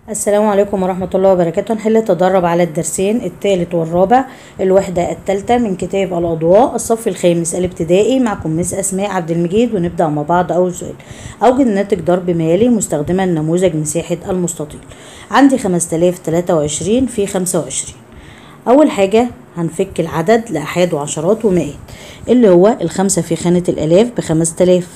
السلام عليكم ورحمة الله وبركاته نحل تدرب على الدرسين الثالث والرابع الوحدة الثالثة من كتاب الأضواء الصف الخامس الابتدائي معكم مس أسماء عبد المجيد ونبدأ مع بعض أول سؤال أوجد ناتج ضرب مالي مستخدما نموذج مساحة المستطيل عندي 5023 في 25 أول حاجة هنفك العدد لأحاد وعشرات ومئات اللي هو الخمسة في خانة الآلاف بخمس تلاف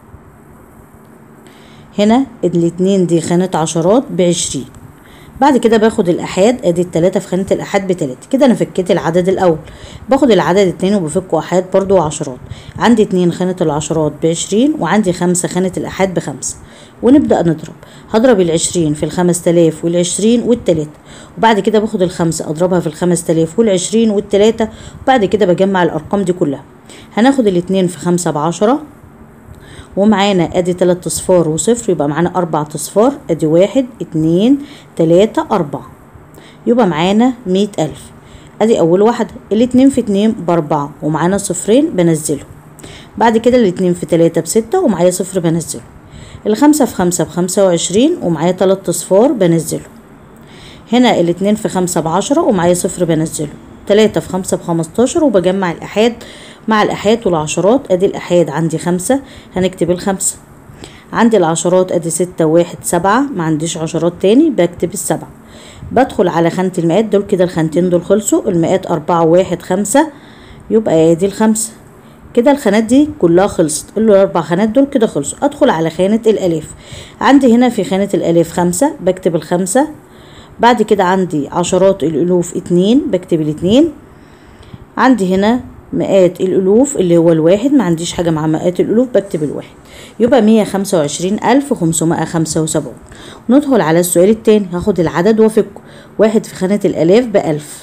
هنا الاتنين دي خانة عشرات بعشرين بعد كده باخد الأحاد ادي التلاتة في خانة الأحاد بتلاتة كده أنا فكيت العدد الأول باخد العدد اتنين وبفكه أحاد برضو وعشرات عندي اتنين خانة العشرات بعشرين وعندي خمسة خانة الأحاد بخمسة ونبدأ نضرب هضرب العشرين في الخمس تلاف والعشرين والتلاتة وبعد كده باخد الخمسة أضربها في الخمس تلاف والعشرين والتلاتة وبعد كده بجمع الأرقام دي كلها هناخد الاتنين في خمسة بعشرة ومعانا ادي تلات اصفار وصفر يبقى معانا اربع اصفار ادي واحد اتنين تلاتة اربعة يبقى معانا مية الف ادي اول واحدة الاتنين في اتنين باربعة ومعانا صفرين بنزله بعد كده الاتنين في تلاتة بستة ومعايا صفر بنزله الخمسة في خمسة بخمسة وعشرين ومعايا تلات اصفار بنزله هنا الاتنين في خمسة بعشرة ومعايا صفر بنزله تلاتة في خمسة بخمستاشر وبجمع الأحاد مع الأحاد والعشرات أدي الأحاد عندي خمسة هنكتب الخمسة عندي العشرات أدي ستة واحد سبعة ما عنديش عشرات تاني بكتب السبعة بدخل على خانة المئات دول كده الخانتين دول خلصوا المئات أربعة واحد خمسة يبقى ادي الخمسة كده الخانات دي كلها خلصت الأربع خانات دول كده خلصوا أدخل على خانة الألاف عندي هنا في خانة الألاف خمسة بكتب الخمسة بعد كده عندي عشرات الألوف اتنين بكتب الاتنين عندي هنا مئات الألوف اللي هو الواحد ما عنديش حاجة مع مئات الألوف بكتب الواحد يبقى مية خمسة وعشرين ألف خمسمائة خمسة وسبعون ندخل على السؤال التاني هاخد العدد وافكه واحد في خانة الآلاف بألف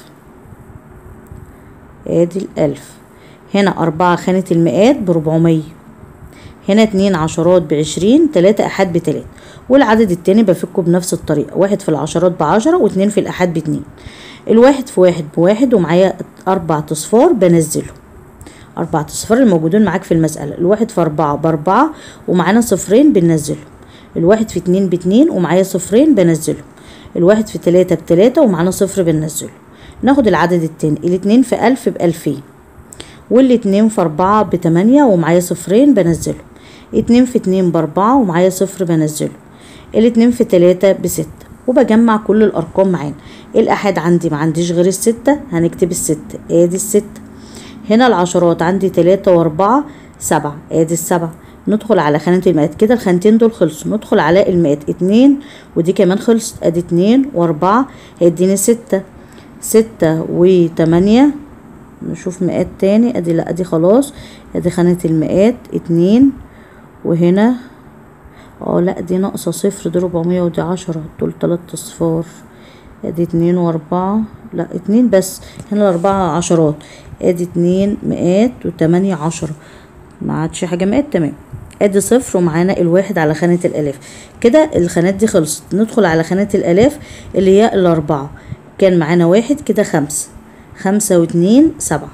ادي الألف هنا أربعة خانة المئات بربعمية هنا اتنين عشرات بعشرين تلاتة أحاد بتلاتة والعدد التاني بفكه بنفس الطريقة واحد في العشرات بعشرة واتنين في الأحاد باتنين الواحد في واحد بواحد ومعايا أربع أصفار بنزله أربع أصفار الموجودين معاك في المسألة الواحد في أربعة بأربعة ومعانا صفرين بننزله الواحد في اتنين باتنين ومعايا صفرين بنزله الواحد في تلاتة بتلاتة ومعانا صفر بننزله ناخد العدد التاني الاتنين في ألف بألفين والاتنين في أربعة بتمانية ومعايا صفرين بنزله اتنين في اتنين بأربعة ومعايا صفر بنزله الاتنين في تلاتة بستة وبجمع كل الأرقام معانا الأحاد عندي ما عنديش غير الستة هنكتب الستة ادي الستة هنا العشرات عندي تلاتة وأربعة سبعة ادي السبعة ندخل على خانة المئات كده الخانتين دول خلصوا ندخل على المئات اتنين ودي كمان خلصت ادي اتنين وأربعة هيديني ستة ستة وتمانية نشوف مئات تاني ادي لا ادي خلاص ادي خانة المئات اتنين وهنا اه لا دي ناقصة صفر دي ربعمية ودي عشرة دول تلات اصفار ادي اتنين واربعة لا اتنين بس هنا الاربعة عشرات ادي اتنين مئات وتمانية عشرة ما عادش حاجة مئات تمام ادي صفر ومعانا الواحد على خانة الالاف كده الخانات دي خلصت ندخل على خانة الالاف اللي هي الاربعة كان معانا واحد كده خمسة خمسة واتنين سبعة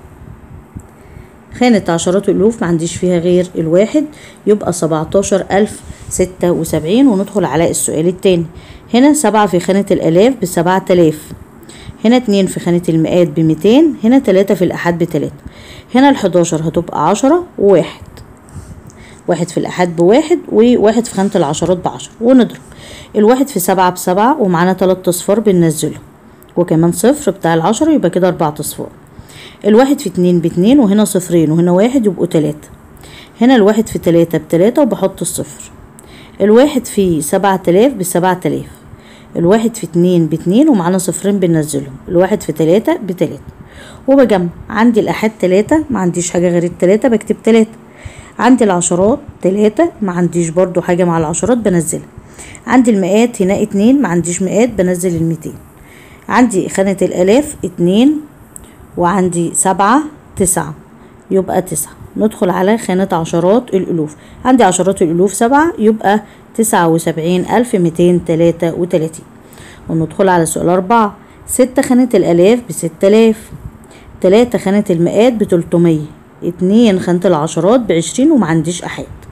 خانة عشرات الألوف ما عنديش فيها غير الواحد يبقى سبعتاشر ألف ستة وسبعين وندخل على السؤال التاني هنا سبعة في خانة الآلاف بسبعة آلاف هنا اتنين في خانة المئات بميتين هنا تلاتة في الأحاد بتلاتة هنا الحداشر هتبقى عشرة وواحد واحد في الأحاد بواحد وواحد في خانة العشرات بعشرة ونضرب الواحد في سبعة بسبعة ومعانا تلات أصفار بننزله وكمان صفر بتاع العشرة يبقى كده أربعة أصفار الواحد في اتنين باتنين وهنا صفرين وهنا واحد يبقوا تلاتة هنا الواحد في تلاتة بتلاتة وبحط الصفر الواحد في سبعة آلاف بسبعة آلاف الواحد في اتنين باتنين ومعانا صفرين بننزلهم الواحد في تلاتة بتلاتة وبجمع عندي الأحاد تلاتة ما عنديش حاجة غير التلاتة بكتب تلاتة عندي العشرات تلاتة ما عنديش برضو حاجة مع العشرات بنزلها عندي المئات هنا اتنين ما عنديش مئات بنزل الميتين عندي خانة الآلاف اتنين وعندي سبعة تسعة يبقى تسعة ندخل على خانة عشرات الألوف عندي عشرات الألوف سبعة يبقى تسعة وسبعين ألف ميتين تلاتة وتلاتين وندخل على سؤال أربعة ستة خانة الآلاف بستة آلاف تلاتة خانة المئات بتلتمية اتنين خانة العشرات بعشرين ومعنديش أحاد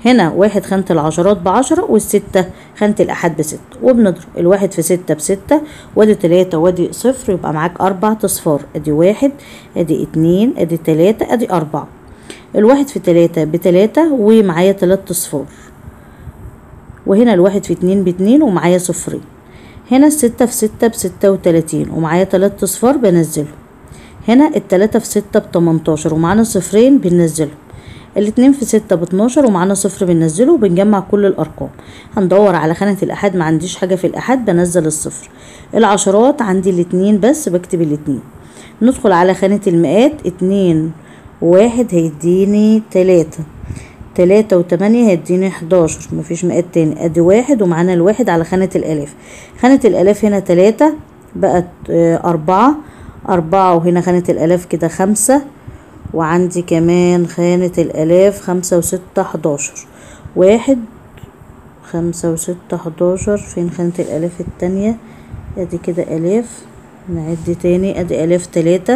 هنا واحد خانة العشرات بعشرة والستة خانة الأحد بستة وبنضرب الواحد في ستة بستة وادي تلاتة وادي صفر يبقى معاك أربع أصفار ادي واحد ادي اتنين ادي تلاتة ادي أربعة الواحد في تلاتة بتلاتة ومعايا تلات أصفار وهنا الواحد في اتنين باتنين ومعايا صفرين هنا الستة في ستة بستة وتلاتين ومعايا تلات أصفار بنزله هنا التلاتة في ستة بتمنتاشر ومعانا صفرين بننزله الاتنين في ستة باتناشر ومعانا صفر بننزله وبنجمع كل الأرقام هندور على خانة الأحاد ما عنديش حاجة في الأحاد بنزل الصفر العشرات عندي الاتنين بس بكتب الاتنين ندخل على خانة المئات اتنين واحد هيديني تلاتة تلاتة وتمانية هيديني حداشر مفيش مئات تاني ادي واحد ومعانا الواحد على خانة الآلاف خانة الآلاف هنا تلاتة بقت آه، أربعة أربعة وهنا خانة الآلاف كده خمسة وعندي كمان خانة الآلاف خمسة وستة حداشر واحد خمسة وستة حداشر فين خانة الآلاف التانية ادي كده آلاف نعد تاني ادي آلاف تلاتة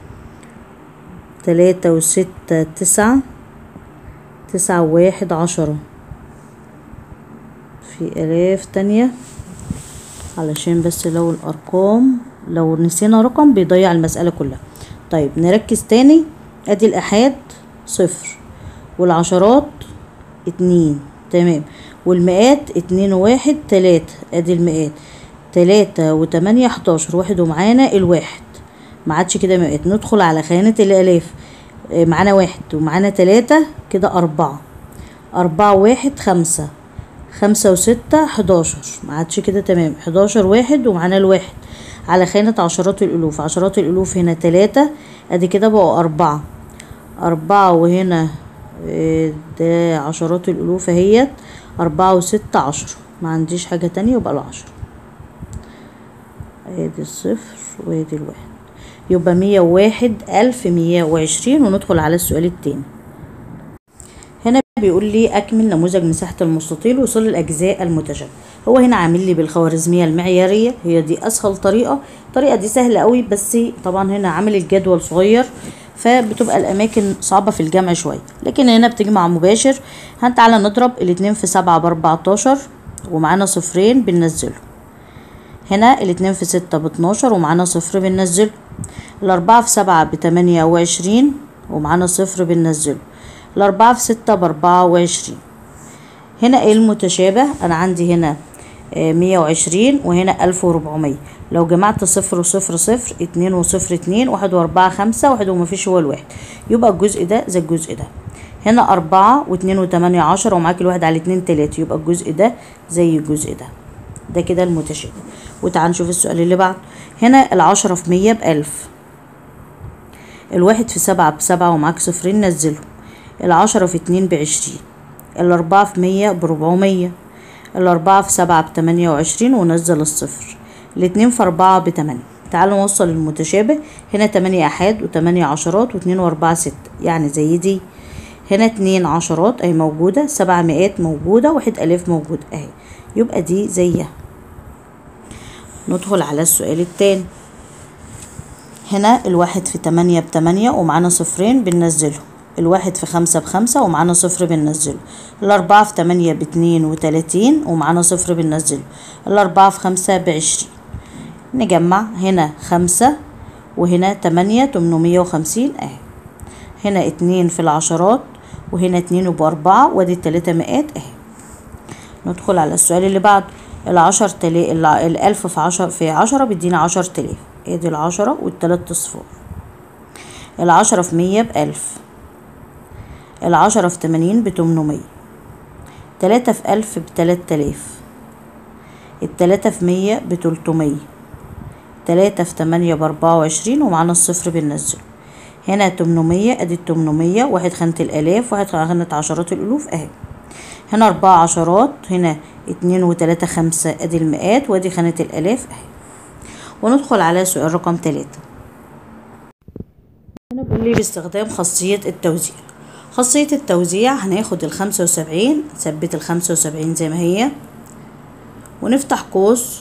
تلاتة وستة تسعة تسعة وواحد عشرة في آلاف تانية علشان بس لو الأرقام لو نسينا رقم بيضيع المسألة كلها طيب نركز تاني ادي الأحاد صفر والعشرات اتنين تمام والمئات اتنين وواحد تلاتة ادي المئات تلاتة وتمانية حداشر واحد ومعانا الواحد معادش كده مئات ندخل على خانة الآلاف آه، معانا واحد ومعانا تلاتة كده أربعة أربعة واحد خمسة خمسة وستة حداشر معادش كده تمام حداشر واحد ومعانا الواحد على خانة عشرات الألوف عشرات الألوف هنا تلاتة ادي كده بقوا أربعة أربعة وهنا آه، ده عشرات الألوف اهيت أربعة وستة عشرة ما عنديش حاجة تانية يبقى العشرة ادي الصفر وادي الواحد يبقى مية وواحد ألف مية وعشرين وندخل على السؤال التاني هنا بيقول لي أكمل نموذج مساحة المستطيل وصل الأجزاء المتشابهة هو هنا عامل لي بالخوارزمية المعيارية هي دي أسهل طريقة الطريقة دي سهلة قوي بس طبعا هنا عامل الجدول صغير فبتبقى الأماكن صعبة في الجمع شوية لكن هنا بتجمع مباشر هن تعالى نضرب الاتنين في سبعة بأربعتاشر ومعانا صفرين بننزله هنا الاتنين في ستة باتناشر ومعانا صفر بننزله الأربعة في سبعة بتمانية وعشرين ومعانا صفر بننزله الأربعة في ستة بأربعة وعشرين هنا ايه المتشابه أنا عندي هنا مية وعشرين وهنا ألف وربعمية لو جمعت صفر وصفر صفر اتنين وصفر اتنين واحد وأربعة خمسة واحد ومفيش هو الواحد يبقى الجزء ده زي الجزء ده هنا أربعة واتنين وتمانية عشرة ومعاك الواحد على اتنين تلاتة يبقى الجزء ده زي الجزء ده ده كده المتشابه وتعال نشوف السؤال اللي بعده هنا العشرة في مية بألف الواحد في سبعة بسبعة ومعاك صفرين نزله العشرة في اتنين بعشرين الأربعة في مية بربعمية الأربعة في سبعة بتمانية وعشرين ونزل الصفر الاتنين في أربعة بتمانية تعالوا نوصل المتشابه هنا تمانية أحاد وتمانية عشرات واتنين وأربعة ستة يعني زي دي هنا اتنين عشرات أهي موجودة سبع مئات موجودة واحد ألاف موجود أهي يبقى دي زيها ندخل على السؤال التاني هنا الواحد في تمانية بتمانية ومعانا صفرين بننزله الواحد في خمسة بخمسة ومعانا صفر بننزله الأربعة في تمانية باتنين وتلاتين ومعانا صفر بننزله الأربعة في خمسة بعشرين نجمع هنا خمسة وهنا تمانية تمنمية وخمسين اهي هنا اتنين في العشرات وهنا اتنين وبأربعة وادي التلاتة مئات اهي ندخل على السؤال اللي بعده العشر تلا الع- الألف في عشر في عشرة بيدينا عشر تلاف ادي العشرة والتلات اصفار العشرة في مية بألف العشرة في تمانين بتمنمية تلاتة في ألف بتلات تلاف التلاتة في مية بتلتمية تلاتة في تمانية بأربعة وعشرين ومعانا الصفر بننزله هنا تمنمية ادي التمنمية واحد خانة الآلاف واحد خانة عشرات الألوف اهي هنا أربعة عشرات هنا اتنين وتلاتة خمسة ادي المئات وادي خانة الآلاف اهي وندخل على سؤال رقم تلاتة هنا بيقول لي باستخدام خاصية التوزيع خاصية التوزيع هناخد الخمسة وسبعين نثبت الخمسة وسبعين زي ما هي ونفتح قوس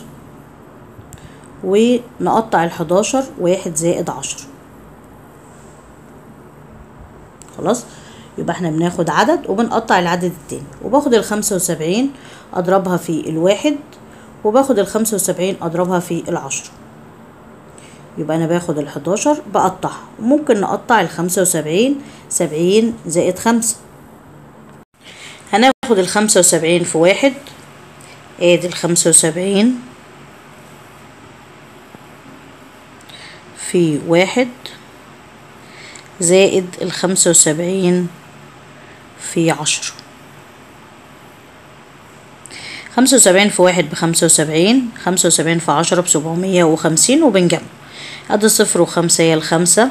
ونقطع الحداشر واحد زائد عشرة خلاص يبقى احنا بناخد عدد وبنقطع العدد التاني وباخد الخمسة وسبعين اضربها في الواحد وباخد الخمسة وسبعين اضربها في العشرة يبقى انا باخد الحداشر بقطعها ممكن نقطع الخمسة وسبعين سبعين زائد خمسة هناخد الخمسة وسبعين في واحد ادي الخمسة وسبعين في واحد زائد الخمسة وسبعين في عشرة خمسة وسبعين في واحد بخمسة وسبعين خمسة وسبعين في عشرة بسبعمية وخمسين وبنجمع ادي صفر وخمسة هي الخمسة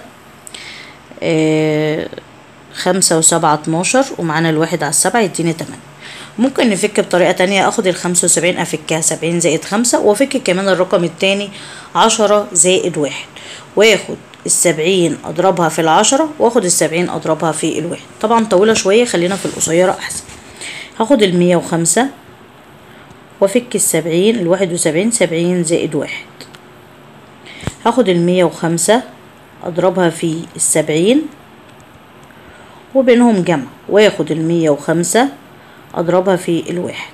آه خمسة وسبعة اتناشر ومعانا الواحد على السبعة يديني تمانية ممكن نفك بطريقة تانية اخد الخمسة وسبعين افكها سبعين زائد خمسة وافك كمان الرقم التاني عشرة زائد واحد واخد السبعين اضربها في العشرة واخد السبعين اضربها في الواحد طبعا طويلة شوية خلينا في القصيرة احسن هاخد المية وخمسة وافك السبعين الواحد وسبعين سبعين زائد واحد هاخد المية وخمسة اضربها في السبعين وبينهم جمع واخد المية وخمسة اضربها في الواحد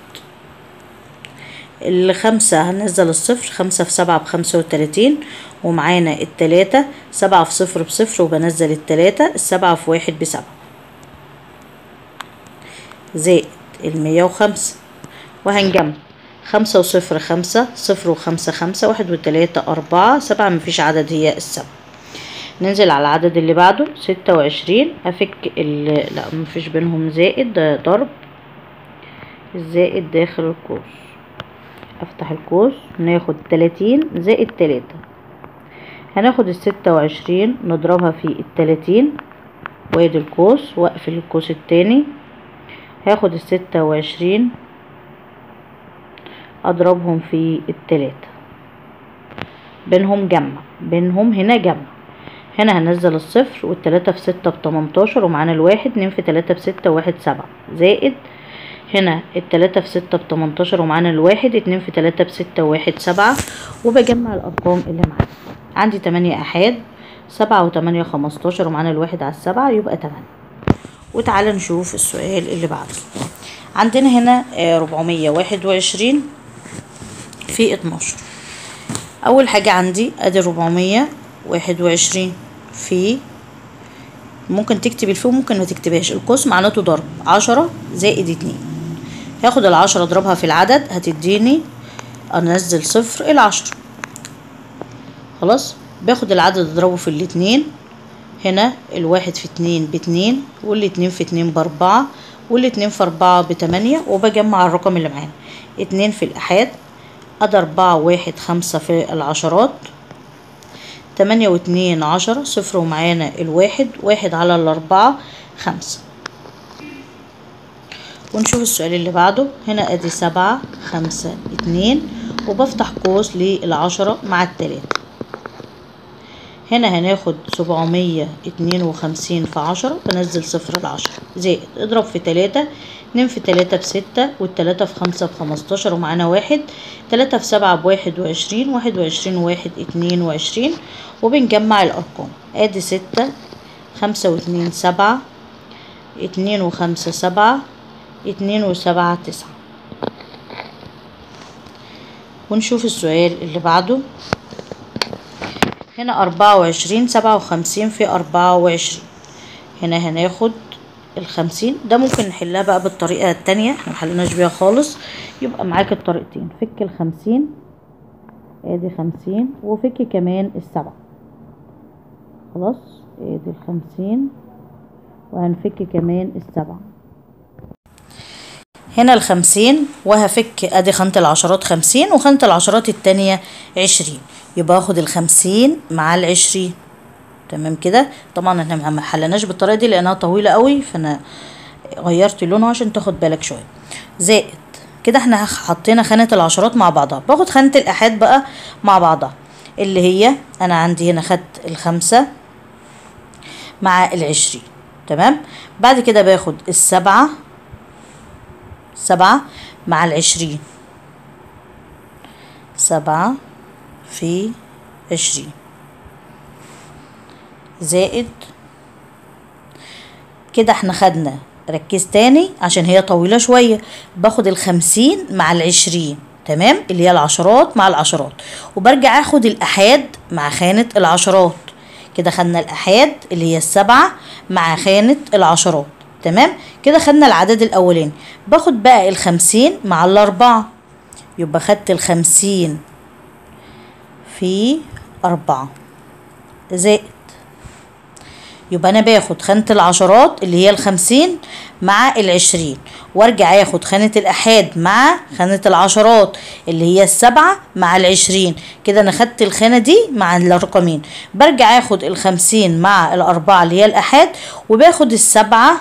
الخمسة هنزل الصفر خمسة في سبعة بخمسة وتلاتين ومعانا التلاتة سبعة في صفر بصفر وبنزل التلاتة السبعة في واحد بسبعة زائد المية وخمسة وهنجمع خمسة وصفر خمسة صفر وخمسة خمسة واحد وتلاتة أربعة سبعة مفيش عدد هي السبعة ننزل على العدد اللي بعده ستة وعشرين أفك ال لا مفيش بينهم زائد ده ضرب الزائد داخل القوس افتح القوس ناخد تلاتين زائد تلاتة هناخد الستة وعشرين نضربها في التلاتين وادي القوس واقفل القوس التاني هاخد الستة وعشرين اضربهم في التلاتة بينهم جمع بينهم هنا جمع هنا هنزل الصفر والتلاتة في ستة بتمنتاشر ومعانا الواحد اتنين في تلاتة بستة واحد سبعة زائد هنا التلاتة في ستة بتمنتاشر ومعانا الواحد اتنين في تلاتة بستة وواحد سبعة وبجمع الأرقام اللي معانا عندي تمانية أحاد سبعة وتمانية خمستاشر ومعانا الواحد على السبعة يبقى تمانية وتعالى نشوف السؤال اللي بعده عندنا هنا ربعمية واحد وعشرين في اتناشر أول حاجة عندي أدي ربعمية واحد وعشرين في ممكن تكتب الفي وممكن ما تكتبهاش القوس معناته ضرب عشرة زائد اتنين هاخد العشرة اضربها في العدد هتديني انزل صفر العشرة خلاص باخد العدد اضربه في الاتنين هنا الواحد في اتنين باتنين والاتنين في اتنين باربعة والاتنين في اربعة بتمانية وبجمع الرقم اللي معانا اتنين في الأحاد أدي أربعة واحد خمسة في العشرات تمانية واتنين عشرة صفر ومعانا الواحد واحد على الأربعة خمسة ونشوف السؤال اللي بعده هنا ادي سبعة خمسة اتنين وبفتح قوس للعشرة مع التلاتة هنا هناخد سبعمية اتنين وخمسين في عشرة بنزل صفر العشرة زائد اضرب في تلاتة اتنين في تلاتة بستة والتلاتة في خمسة بخمستاشر ومعانا واحد تلاتة في سبعة بواحد وعشرين واحد وعشرين واحد اتنين وعشرين وبنجمع الأرقام ادي ستة خمسة واتنين سبعة اتنين وخمسة سبعة اتنين وسبعة تسعة ونشوف السؤال اللي بعده هنا أربعة وعشرين سبعة وخمسين في أربعة وعشرين هنا هناخد الخمسين ده ممكن نحلها بقى بالطريقة التانية احنا محلناش بيها خالص يبقى معاك الطريقتين فك الخمسين ادي خمسين وفك كمان السبعة خلاص ادي الخمسين وهنفك كمان السبعة هنا الخمسين وهفك ادي خانة العشرات خمسين وخانة العشرات التانية عشرين يبقى اخد الخمسين مع العشرين تمام كده طبعا احنا ما حلناش بالطريقة دي لانها طويلة قوي فانا غيرت لونها عشان تاخد بالك شوية زائد كده احنا حطينا خانة العشرات مع بعضها باخد خانة الآحاد بقى مع بعضها اللي هي انا عندي هنا خدت الخمسة مع العشرين تمام بعد كده باخد السبعة سبعة مع العشرين سبعة في عشرين زائد كده احنا خدنا ركز تاني عشان هي طويلة شوية باخد الخمسين مع العشرين تمام اللي هي العشرات مع العشرات وبرجع اخد الأحاد مع خانة العشرات كده خدنا الأحاد اللي هي السبعة مع خانة العشرات تمام كده خدنا العدد الأولاني باخد بقى الخمسين مع الأربعة يبقى خدت الخمسين في أربعة زائد يبقى أنا باخد خانة العشرات اللي هي الخمسين مع العشرين وارجع اخد خانة الأحاد مع خانة العشرات اللي هي السبعة مع العشرين كده أنا خدت الخانة دي مع الرقمين برجع اخد الخمسين مع الأربعة اللي هي الأحاد وباخد السبعة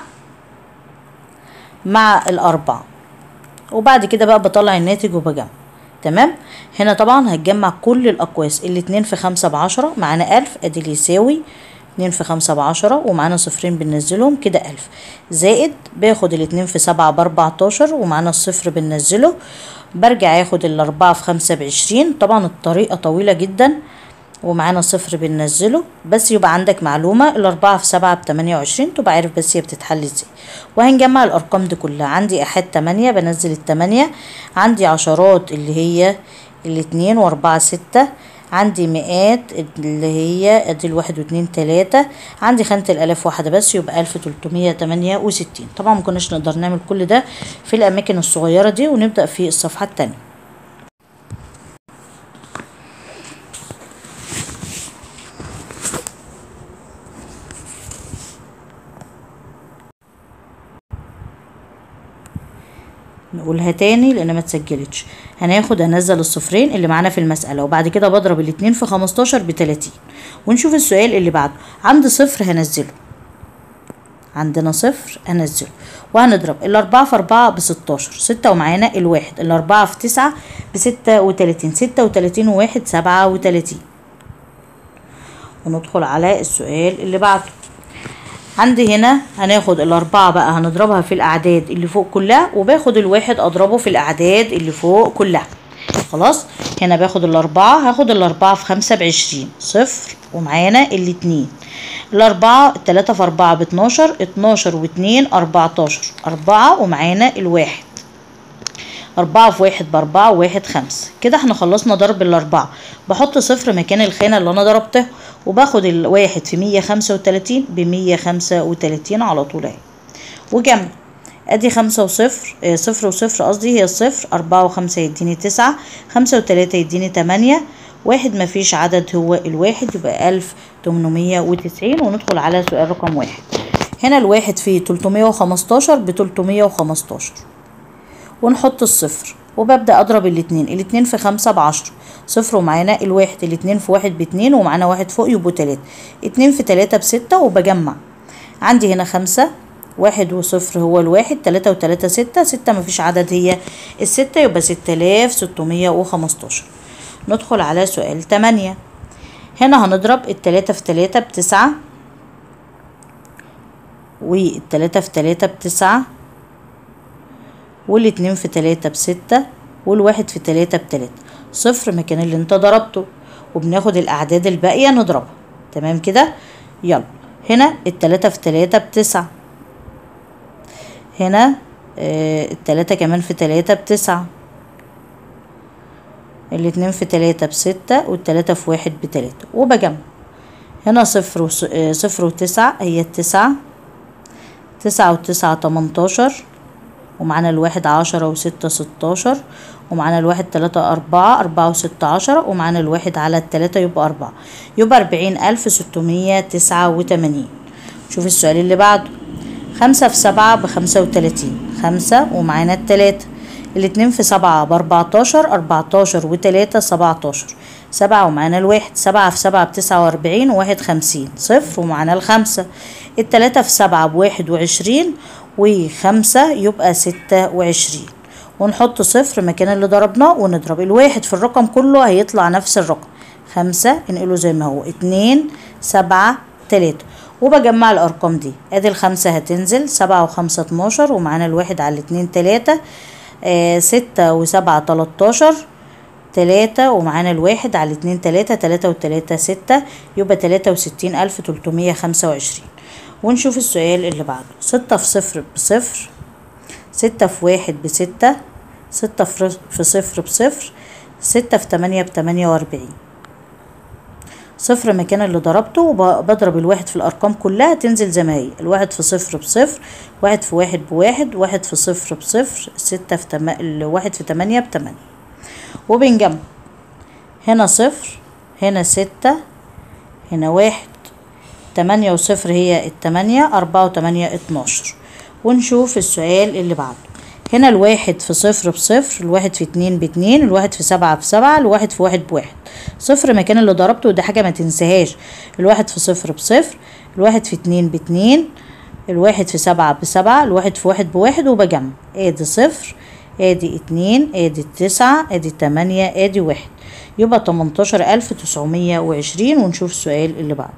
مع الأربعة وبعد كده بقى بطلع الناتج وبجمع تمام هنا طبعا هتجمع كل الأقواس الاتنين في خمسة بعشرة معانا ألف أدي اللي يساوي اتنين في خمسة بعشرة ومعانا صفرين بننزلهم كده ألف زائد باخد الاتنين في سبعة بأربعتاشر ومعانا الصفر بننزله برجع اخد الأربعة في خمسة بعشرين طبعا الطريقة طويلة جدا ومعانا صفر بننزله بس يبقى عندك معلومة الأربعة في سبعة بتمانية وعشرين تبقى عارف بس هي بتتحل ازاي وهنجمع الأرقام دي كلها عندي أحد تمانية بنزل التمانية عندي عشرات اللي هي الاتنين وأربعة ستة عندي مئات اللي هي ادي الواحد واتنين تلاتة عندي خانة الألاف واحدة بس يبقى ألف تلتمية تمانية وستين طبعا مكناش نقدر نعمل كل ده في الأماكن الصغيرة دي ونبدأ في الصفحة التانية نقولها تاني لان ما اتسجلتش هناخد انزل الصفرين اللي معانا في المسألة وبعد كده بضرب الاتنين في خمستاشر بتلاتين ونشوف السؤال اللي بعده عند صفر هنزله عندنا صفر هنزله وهنضرب الأربعة في أربعة بستاشر ستة ومعانا الواحد الأربعة في تسعة بستة وتلاتين ستة وتلاتين وواحد سبعة وتلاتين وندخل على السؤال اللي بعده عندي هنا هناخد الأربعة بقى هنضربها في الأعداد اللي فوق كلها وباخد الواحد أضربه في الأعداد اللي فوق كلها خلاص هنا باخد الأربعة هاخد الأربعة في خمسة بعشرين صفر ومعانا الاتنين الأربعة التلاتة في أربعة باتناشر اتناشر واتنين أربعتاشر أربعة ومعانا الواحد أربعة في واحد بأربعة وواحد خمسة كده احنا خلصنا ضرب الأربعة بحط صفر مكان الخانة اللي أنا ضربتها وباخد الواحد في مية خمسة وتلاتين بمية خمسة وتلاتين على طول اهي وجمع ادي خمسة وصفر اه صفر وصفر قصدي هي الصفر أربعة وخمسة يديني تسعة خمسة وتلاتة يديني تمانية واحد مفيش عدد هو الواحد يبقى ألف تمنمية وتسعين وندخل على سؤال رقم واحد هنا الواحد فيه تلتمية وخمستاشر بتلتمية وخمستاشر ونحط الصفر وببدأ أضرب الاتنين الاتنين في خمسة بعشرة صفر ومعانا الواحد الاتنين في واحد باتنين ومعانا واحد فوق يبقوا تلاتة اتنين في تلاتة بستة وبجمع عندي هنا خمسة واحد وصفر هو الواحد تلاتة وتلاتة ستة ستة مفيش عدد هي الستة يبقى ستة آلاف ستمية وخمستاشر ندخل على سؤال تمانية هنا هنضرب التلاتة في تلاتة بتسعة والتلاتة في تلاتة بتسعة والاتنين في تلاتة بستة والواحد في تلاتة بتلاتة صفر مكان اللي انت ضربته وبناخد الأعداد الباقية نضربها تمام كده يلا هنا التلاتة في تلاتة بتسعة هنا آه التلاتة كمان في تلاتة بتسعة الاتنين في تلاتة بستة والتلاتة في واحد بتلاتة وبجمع هنا صفر وص... آه صفر وتسعة هي التسعة تسعة وتسعة تمنتاشر ومعانا الواحد عشرة وستة ستاشر ومعانا الواحد تلاتة أربعة أربعة وستة عشرة ومعانا الواحد على التلاتة يبقى أربعة يبقى أربعين ألف ستمية تسعة وتمانين شوف السؤال اللي بعده خمسة في سبعة بخمسة وتلاتين خمسة ومعانا التلاتة الاتنين في سبعة بأربعتاشر أربعتاشر وتلاتة سبعتاشر سبعة ومعانا الواحد سبعة في سبعة بتسعة وأربعين وواحد خمسين صفر ومعانا الخمسة التلاتة في سبعة بواحد وعشرين وخمسة يبقى ستة وعشرين ونحط صفر مكان اللي ضربناه ونضرب الواحد في الرقم كله هيطلع نفس الرقم خمسة انقله زي ما هو اتنين سبعة تلاتة وبجمع الأرقام دي ادي الخمسة هتنزل سبعة وخمسة اتناشر ومعانا الواحد على الاتنين تلاتة آه ستة وسبعة تلاتاشر تلاتة ومعانا الواحد على الاتنين تلاتة تلاتة وتلاتة ستة يبقى تلاتة وستين ألف تلتمية خمسة وعشرين ونشوف السؤال اللي بعده ستة في صفر بصفر ستة في واحد بستة ستة في صفر بصفر ستة في تمانية بتمانية وأربعين صفر مكان اللي ضربته وبضرب الواحد في الأرقام كلها تنزل زي ما هي الواحد في صفر بصفر واحد في واحد بواحد واحد في صفر بصفر ستة في تم... الواحد في تمانية بتمانية وبنجمع هنا صفر هنا ستة هنا واحد تمانية وصفر هي التمانية أربعة وتمانية اتناشر ونشوف السؤال اللي بعده هنا الواحد في صفر بصفر الواحد في اتنين باتنين الواحد في سبعة بسبعة الواحد في واحد بواحد صفر مكان اللي ضربته وده حاجة ما تنساهاش الواحد في صفر بصفر الواحد في اتنين باتنين الواحد في سبعة بسبعة الواحد في واحد بواحد وبجمع ادي صفر ادي اتنين ادي تسعة ادي تمانية ادي واحد يبقى تمنتاشر الف تسعمية وعشرين ونشوف السؤال اللي بعده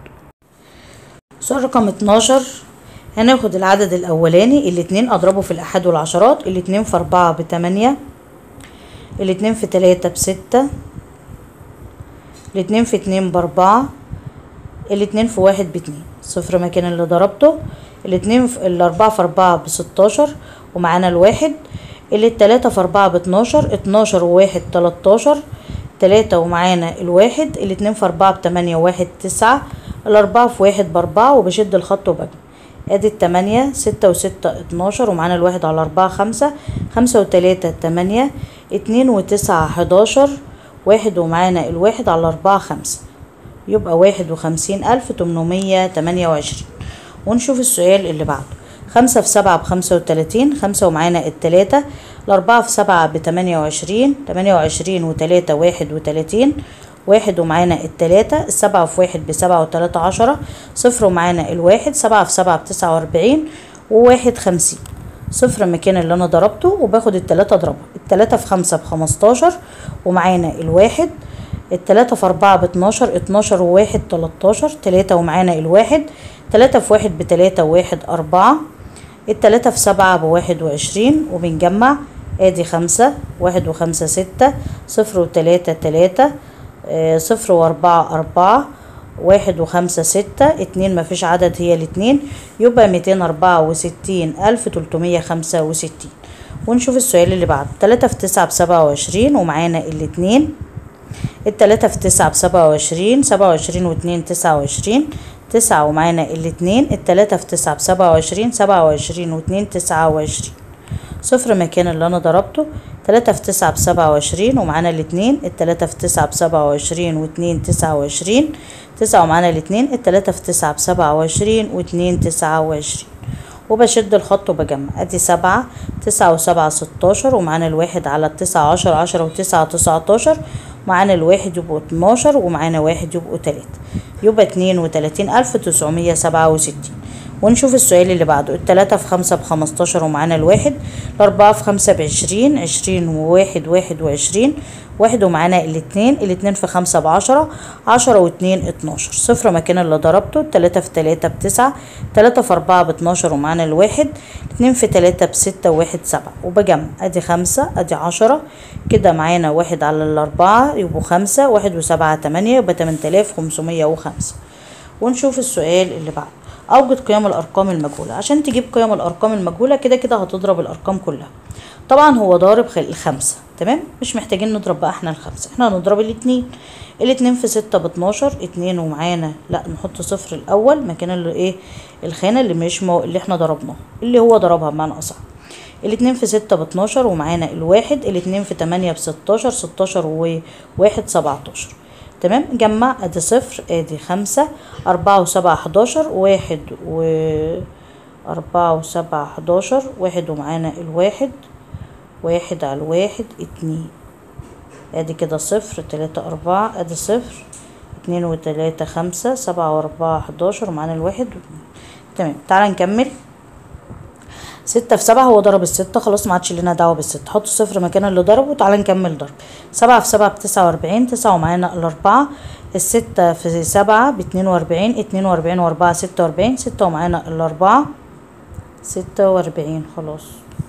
سؤال رقم اتناشر هناخد العدد الأولاني الاتنين أضربه في الأحد والعشرات الاتنين في أربعة بتمانية الاتنين في تلاتة بستة الاتنين في اتنين بأربعة الاتنين في واحد باتنين صفر مكان اللي ضربته الاتنين في الأربعة في أربعة بستاشر ومعانا الواحد اللي التلاتة في أربعة باتناشر اتناشر وواحد تلاتاشر تلاتة ومعانا الواحد الاتنين في أربعة بتمانية واحد تسعة الأربعة في واحد بأربعة وبشد الخط وبجمع ادي التمانية ستة وستة اتناشر ومعانا الواحد على أربعة خمسة خمسة وتلاتة تمانية اتنين وتسعة حداشر واحد ومعانا الواحد على أربعة خمسة يبقى واحد وخمسين ألف تمنمية تمانية وعشرين ونشوف السؤال اللي بعده خمسة في سبعة بخمسة وتلاتين خمسة ومعانا التلاتة الأربعة في سبعة بتمانية وعشرين تمانية وعشرين وتلاتة واحد وتلاتين واحد ومعانا التلاتة السبعة في واحد بسبعة وتلاتة عشرة صفر ومعانا الواحد سبعة في سبعة بتسعة وأربعين وواحد خمسين صفر مكان اللي أنا ضربته وباخد التلاتة أضربها التلاتة في خمسة بخمستاشر ومعانا الواحد التلاتة في أربعة باتناشر اتناشر وواحد تلاتاشر تلاتة ومعانا الواحد تلاتة في واحد بتلاتة وواحد أربعة التلاتة في سبعة بواحد وعشرين وبنجمع ادي خمسة واحد وخمسة ستة صفر وتلاتة تلاتة اه صفر واربعة اربعة واحد وخمسة ستة اتنين مفيش عدد هي الاتنين يبقى ميتين اربعة وستين الف تلتمية خمسة وستين ونشوف السؤال اللي بعده تلاتة في تسعة بسبعة وعشرين ومعانا الاتنين التلاتة في تسعة بسبعة وعشرين سبعة وعشرين واتنين تسعة وعشرين تسعة ومعانا الاتنين التلاتة في تسعة بسبعة وعشرين سبعة وعشرين واتنين تسعة وعشرين صفر مكان اللي أنا ضربته تلاتة في تسعة بسبعة وعشرين ومعانا الاتنين التلاتة في تسعة بسبعة وعشرين واتنين تسعة وعشرين تسعة ومعانا الاتنين التلاتة في تسعة بسبعة وعشرين واتنين تسعة وعشرين وبشد الخط وبجمع ادي سبعة تسعة وسبعة ستاشر ومعانا الواحد على التسعة عشر عشرة وتسعة تسعتاشر معانا الواحد يبقوا اتناشر ومعانا واحد يبقوا تلاتة يبقى اتنين وتلاتين ألف تسعمية سبعة وستين ونشوف السؤال اللي بعده التلاتة في خمسة بخمستاشر ومعانا الواحد الأربعة في خمسة بعشرين عشرين وواحد واحد وعشرين واحد ومعانا الاتنين الاتنين في خمسة بعشرة عشرة واتنين اتناشر صفر مكان اللي ضربته التلاتة في تلاتة بتسعة تلاتة في أربعة باتناشر ومعانا الواحد اتنين في تلاتة بستة وواحد سبعة وبجمع ادي خمسة ادي عشرة كده معانا واحد على الأربعة يبقوا خمسة واحد وسبعة تمانية يبقى تمن تلاف خمسمية وخمسة ونشوف السؤال اللي بعده اوجد قيم الارقام المجهوله عشان تجيب قيم الارقام المجهوله كده كده هتضرب الارقام كلها طبعا هو ضارب الخمسة تمام مش محتاجين نضرب بقى احنا الخمسة احنا هنضرب الاتنين الاتنين في ستة باتناشر اتنين ومعانا لا نحط صفر الاول مكان اللي ايه الخانة اللي مش مو... اللي احنا ضربناها اللي هو ضربها بمعنى اصح الاتنين في ستة باتناشر ومعانا الواحد الاتنين في تمانية بستاشر ستاشر وواحد سبعتاشر تمام جمع ادي صفر ادي خمسة اربعة وسبعة حداشر واحد و اربعة وسبعة حداشر واحد ومعانا الواحد واحد على الواحد اتنين ادي كده صفر تلاتة اربعة ادي صفر اتنين وتلاتة خمسة سبعة واربعة حداشر ومعانا الواحد تمام تعالى نكمل ستة في سبعة هو ضرب الستة خلاص ما عادش لنا دعوة بالستة حط صفر مكان اللي ضربه وتعالى نكمل ضرب سبعة في سبعة بتسعة وأربعين تسعة ومعانا الأربعة الستة في سبعة باتنين وأربعين اتنين وأربعين وأربعة ستة وأربعين ستة ومعانا الأربعة ستة وأربعين خلاص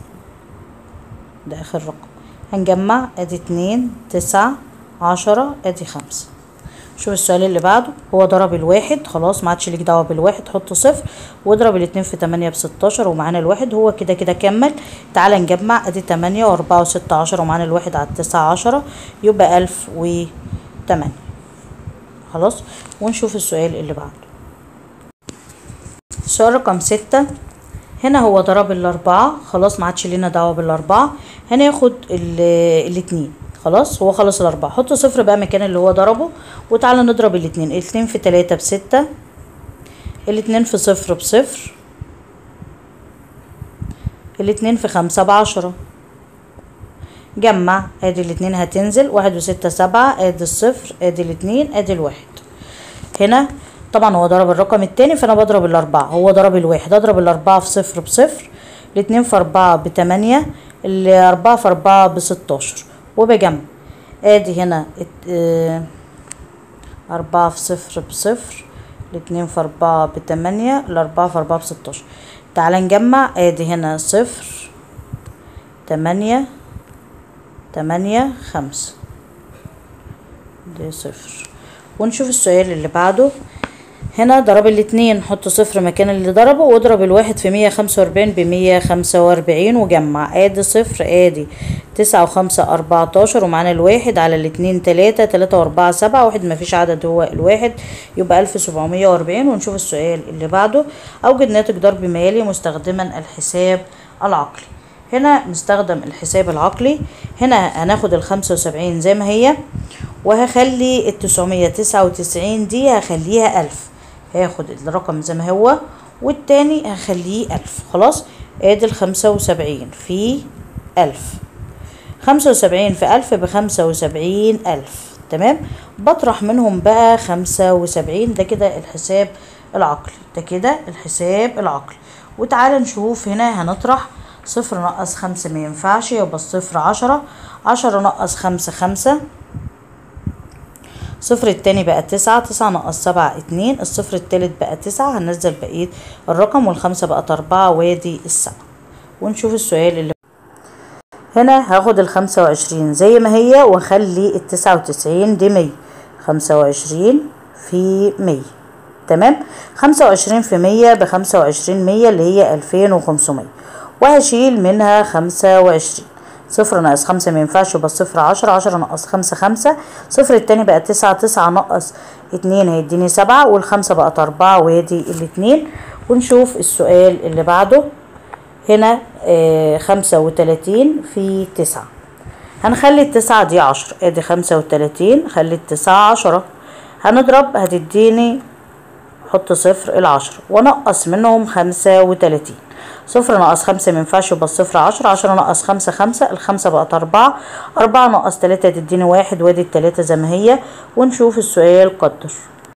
ده آخر رقم هنجمع ادي اتنين تسعة عشرة ادي خمسة شوف السؤال اللي بعده هو ضرب الواحد خلاص ما عادش ليك دعوه بالواحد حط صفر واضرب الاتنين في تمانية بستاشر ومعانا الواحد هو كده كده كمل تعالى نجمع ادي تمانية واربعة وستة عشرة ومعانا الواحد على التسعة عشرة يبقى الف وتمانية خلاص ونشوف السؤال اللي بعده السؤال رقم ستة هنا هو ضرب الأربعة خلاص ما عادش لينا دعوة بالأربعة هناخد ال- الاتنين خلاص هو خلص الأربعة حط صفر بقى مكان اللي هو ضربه وتعالى نضرب الاتنين الاتنين في تلاتة بستة الاتنين في صفر بصفر الاتنين في خمسة بعشرة جمع ادي الاتنين هتنزل واحد وستة سبعة ادي الصفر ادي الاتنين ادي الواحد هنا طبعا هو ضرب الرقم التاني فانا بضرب الاربعة هو ضرب الواحد اضرب الاربعة في صفر بصفر الاتنين في اربعة بتمانية الاربعة في اربعة بستاشر وبجمع ادي هنا ات- اه أربعة في صفر بصفر الاتنين في أربعة بتمانية الأربعة في أربعة بستاشر تعالى نجمع ادي هنا صفر تمانية تمانية خمسة دي صفر ونشوف السؤال اللي بعده هنا ضرب الاتنين حط صفر مكان اللي ضربه واضرب الواحد في مية خمسة وأربعين بمية خمسة وأربعين وجمع ادي صفر ادي تسعة وخمسة أربعتاشر ومعانا الواحد على الاتنين تلاتة تلاتة وأربعة سبعة واحد مفيش عدد هو الواحد يبقى ألف سبعمية وأربعين ونشوف السؤال اللي بعده أوجد ناتج ضرب ما يلي مستخدما الحساب العقلي هنا نستخدم الحساب العقلي هنا هناخد الخمسة وسبعين زي ما هي وهخلي التسعمية تسعة وتسعين دي هخليها ألف هاخد الرقم زي ما هو والتاني هخليه ألف خلاص ادي الخمسة وسبعين في ألف خمسة وسبعين في ألف بخمسة وسبعين ألف تمام بطرح منهم بقى خمسة وسبعين ده كده الحساب العقلي ده كده الحساب العقلي وتعالى نشوف هنا هنطرح صفر نقص خمسة ما ينفعش يبقى الصفر عشرة عشرة نقص خمسة خمسة صفر التاني بقى تسعة تسعة نقص سبعة اتنين الصفر التالت بقى تسعة هننزل بقية الرقم والخمسة بقت أربعة وادي السبعة ونشوف السؤال اللي هنا هاخد الخمسة وعشرين زي ما هي واخلي التسعة وتسعين دي مية خمسة وعشرين في مية تمام خمسة وعشرين في مية بخمسة وعشرين مية اللي هي ألفين وخمسمية وهشيل منها خمسة وعشرين صفر ناقص خمسة مينفعش يبقى الصفر عشرة عشرة ناقص خمسة خمسة صفر التاني بقى تسعة تسعة ناقص اتنين هيديني سبعة والخمسة بقت أربعة وادي الاتنين ونشوف السؤال اللي بعده هنا آه خمسة وتلاتين في تسعة هنخلي التسعة دي عشرة ادي خمسة وتلاتين خلي التسعة عشرة هنضرب هتديني حط صفر العشرة ونقص منهم خمسة وتلاتين صفر ناقص خمسة مينفعش يبقى الصفر عشرة عشرة ناقص خمسة خمسة الخمسة بقت أربعة أربعة ناقص تلاتة تديني واحد وادي التلاتة زي ما هي ونشوف السؤال قدر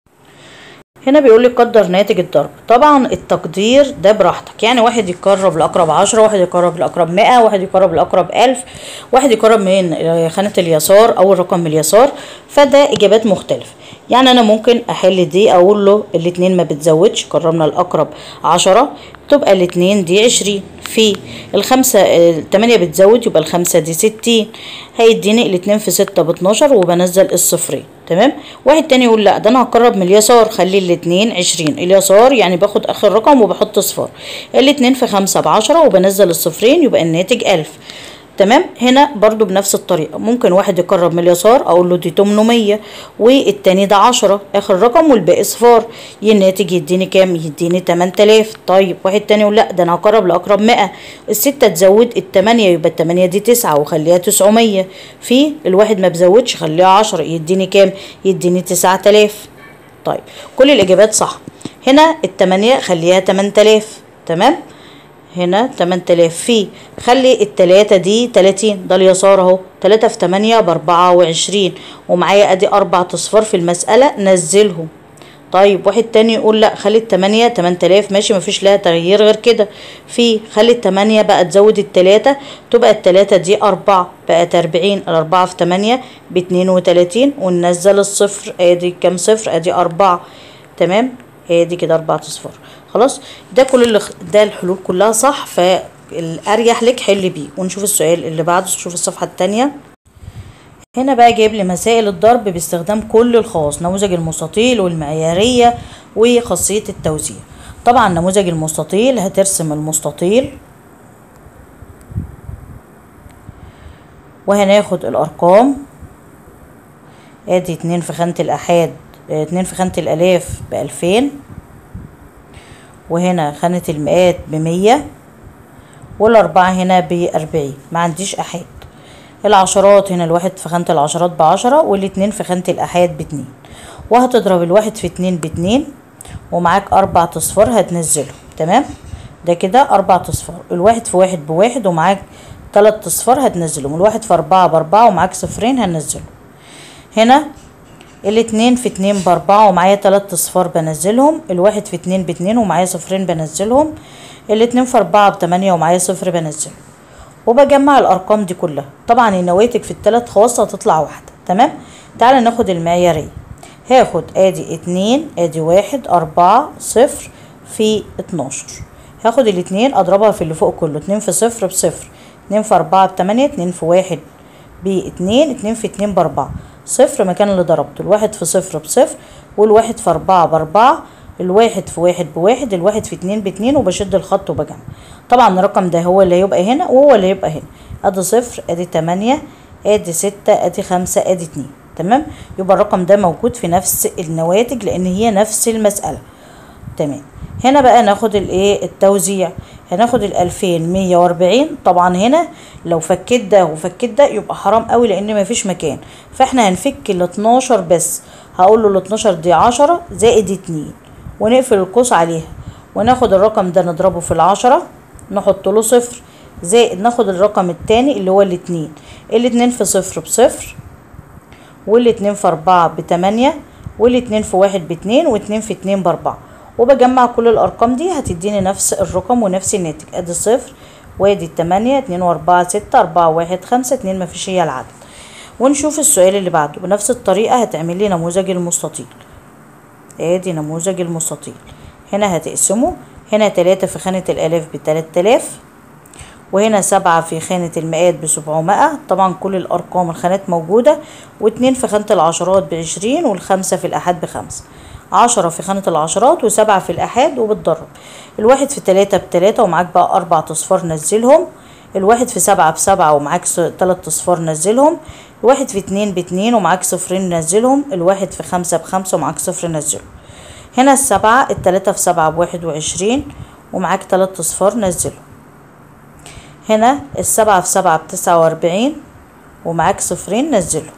هنا بيقول لي قدر ناتج الضرب طبعا التقدير ده براحتك يعني واحد يقرب لأقرب عشرة واحد يقرب لأقرب مئة واحد يقرب لأقرب ألف واحد يقرب من خانة اليسار أو الرقم من اليسار فده إجابات مختلفة يعني أنا ممكن أحل دي أقول له الاتنين ما بتزودش قربنا الأقرب عشرة تبقى الاتنين دي عشرين في الخمسة التمانية بتزود يبقى الخمسة دي ستين هيديني الاتنين في ستة باتناشر وبنزل الصفرين تمام واحد تاني يقول لا ده انا هقرب من اليسار خلي الاتنين عشرين اليسار يعني باخد اخر رقم وبحط صفار الاتنين في خمسة بعشرة وبنزل الصفرين يبقى الناتج الف تمام هنا برضو بنفس الطريقة ممكن واحد يقرب من اليسار اقول له دي 800 والتاني ده 10 اخر رقم والباقي صفار الناتج يديني كام يديني 8000 طيب واحد تاني يقول لا ده انا هقرب لاقرب 100 الستة تزود التمانية يبقى التمانية دي 9 وخليها 900 في الواحد ما بزودش خليها 10 يديني كام يديني 9000 طيب كل الاجابات صح هنا التمانية خليها 8000 تمام هنا 8000 في خلي التلاتة دي 30 ده اليسار اهو 3 في 8 ب 24 ومعايا ادي اربع اصفار في المسألة نزلهم طيب واحد تاني يقول لا خلي التمانية 8000 ماشي مفيش لها تغيير غير كده في خلي التمانية بقى تزود التلاتة تبقى التلاتة دي أربعة بقت أربعين الأربعة في تمانية باتنين وتلاتين وننزل الصفر ادي كام صفر ادي أربعة تمام ادي كده أربعة اصفار خلاص ده كل اللي ده الحلول كلها صح فالأريح لك حل بيه ونشوف السؤال اللي بعده نشوف الصفحة التانية هنا بقى جايب لي مسائل الضرب باستخدام كل الخواص نموذج المستطيل والمعيارية وخاصية التوزيع طبعا نموذج المستطيل هترسم المستطيل وهناخد الأرقام ادي اتنين في خانة الأحاد اه، اتنين في خانة الآلاف بألفين وهنا خانة المئات بمية والأربعة هنا بأربعين ما عنديش أحاد العشرات هنا الواحد في خانة العشرات بعشرة والاتنين في خانة الأحاد باتنين وهتضرب الواحد في اتنين باتنين ومعاك أربع أصفار هتنزله تمام ده كده أربع أصفار الواحد في واحد بواحد ومعاك تلات أصفار هتنزلهم الواحد في أربعة بأربعة ومعاك صفرين هنزله هنا الاتنين في اتنين بأربعة ومعايا تلات أصفار بنزلهم الواحد في اتنين باتنين ومعايا صفرين بنزلهم الاتنين في أربعة بتمانية ومعايا صفر بنزله وبجمع الأرقام دي كلها طبعا النواتج في التلات خواص هتطلع واحدة تمام تعالى ناخد المعيارية هاخد ادي اتنين ادي واحد أربعة صفر في اتناشر هاخد الاتنين اضربها في اللي فوق كله اتنين في صفر بصفر اتنين في أربعة بتمانية اتنين في واحد باتنين اتنين في اتنين بأربعة صفر مكان اللي ضربته الواحد في صفر بصفر والواحد في أربعة بأربعة الواحد في واحد بواحد الواحد في اتنين باتنين وبشد الخط وبجمع طبعا الرقم ده هو اللي هيبقى هنا وهو اللي هيبقى هنا ادي صفر ادي تمانية ادي ستة ادي خمسة ادي اتنين تمام يبقى الرقم ده موجود في نفس النواتج لان هي نفس المسألة تمام هنا بقى ناخد الايه التوزيع هناخد الالفين مية واربعين طبعا هنا لو فكيت ده وفكيت ده يبقى حرام قوي لان مفيش مكان فاحنا هنفك ال 12 بس هقول له ال 12 دي عشرة زائد اتنين ونقفل القوس عليها وناخد الرقم ده نضربه في العشرة نحط له صفر زائد ناخد الرقم التاني اللي هو الاتنين الاتنين في صفر بصفر والاتنين في أربعة بتمانية والاتنين في واحد باتنين واتنين في اتنين بأربعة وبجمع كل الأرقام دي هتديني نفس الرقم ونفس الناتج ادي صفر وادي التمانية اتنين وأربعة ستة أربعة واحد خمسة اتنين مفيش هي العدد ونشوف السؤال اللي بعده بنفس الطريقة هتعمل لي نموذج المستطيل ادي نموذج المستطيل هنا هتقسمه هنا تلاتة في خانة الآلاف بتلات آلاف وهنا سبعة في خانة المئات بسبعمائة طبعا كل الأرقام الخانات موجودة واتنين في خانة العشرات بعشرين والخمسة في الأحاد بخمسة عشرة في خانة العشرات وسبعة في الأحاد وبتضرب الواحد في تلاتة بتلاتة ومعاك بقى أربع أصفار نزلهم الواحد في سبعة بسبعة ومعاك تلات أصفار نزلهم الواحد في اتنين باتنين ومعاك صفرين نزلهم الواحد في خمسة بخمسة ومعاك صفر نزله هنا السبعة التلاتة في سبعة بواحد وعشرين ومعاك تلات أصفار نزله هنا السبعة في سبعة بتسعة وأربعين ومعاك صفرين نزله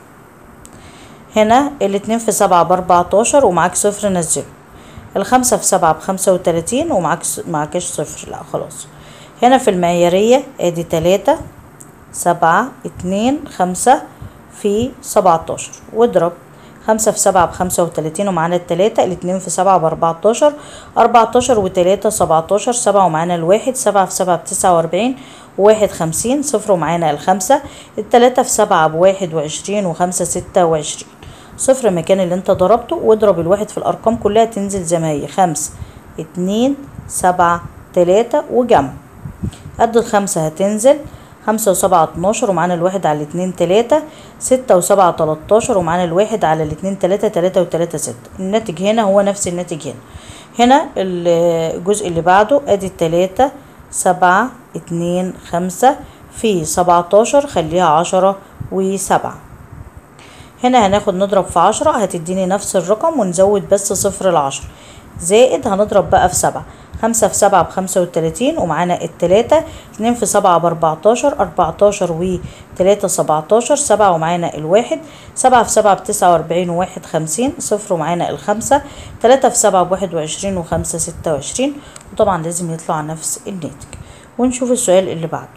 هنا الاتنين في سبعة بأربعتاشر ومعاك صفر نزله الخمسة في سبعة بخمسة وتلاتين ومعاك معاكش صفر لا خلاص هنا في المعيارية ادي تلاتة سبعة اتنين خمسة في سبعتاشر واضرب خمسة في سبعة بخمسة وتلاتين ومعانا التلاتة الاتنين في سبعة بأربعتاشر أربعتاشر وتلاتة سبعتاشر سبعة ومعانا الواحد سبعة في سبعة بتسعة وأربعين وواحد خمسين صفر ومعانا الخمسة التلاتة في سبعة بواحد وعشرين وخمسة ستة وعشرين صفر مكان اللي انت ضربته واضرب الواحد في الأرقام كلها تنزل زي ما هي خمسة اتنين سبعة تلاتة وجمع قد الخمسة هتنزل خمسة وسبعة اتناشر ومعانا الواحد على الاتنين تلاتة ستة وسبعة تلاتاشر ومعانا الواحد على الاتنين تلاتة تلاتة وتلاتة ستة الناتج هنا هو نفس الناتج هنا هنا الجزء اللي بعده ادي التلاتة سبعة اتنين خمسة في سبعتاشر خليها عشرة وسبعة هنا هناخد نضرب في عشرة هتديني نفس الرقم ونزود بس صفر العشرة زائد هنضرب بقى في سبعة خمسة في سبعة بخمسة وتلاتين ومعانا التلاتة اتنين في سبعة بأربعتاشر أربعتاشر وتلاتة سبعتاشر سبعة ومعانا الواحد سبعة في سبعة بتسعة وأربعين وواحد خمسين صفر ومعانا الخمسة تلاتة في سبعة بواحد وعشرين وخمسة ستة وعشرين وطبعا لازم يطلع نفس الناتج ونشوف السؤال اللي بعده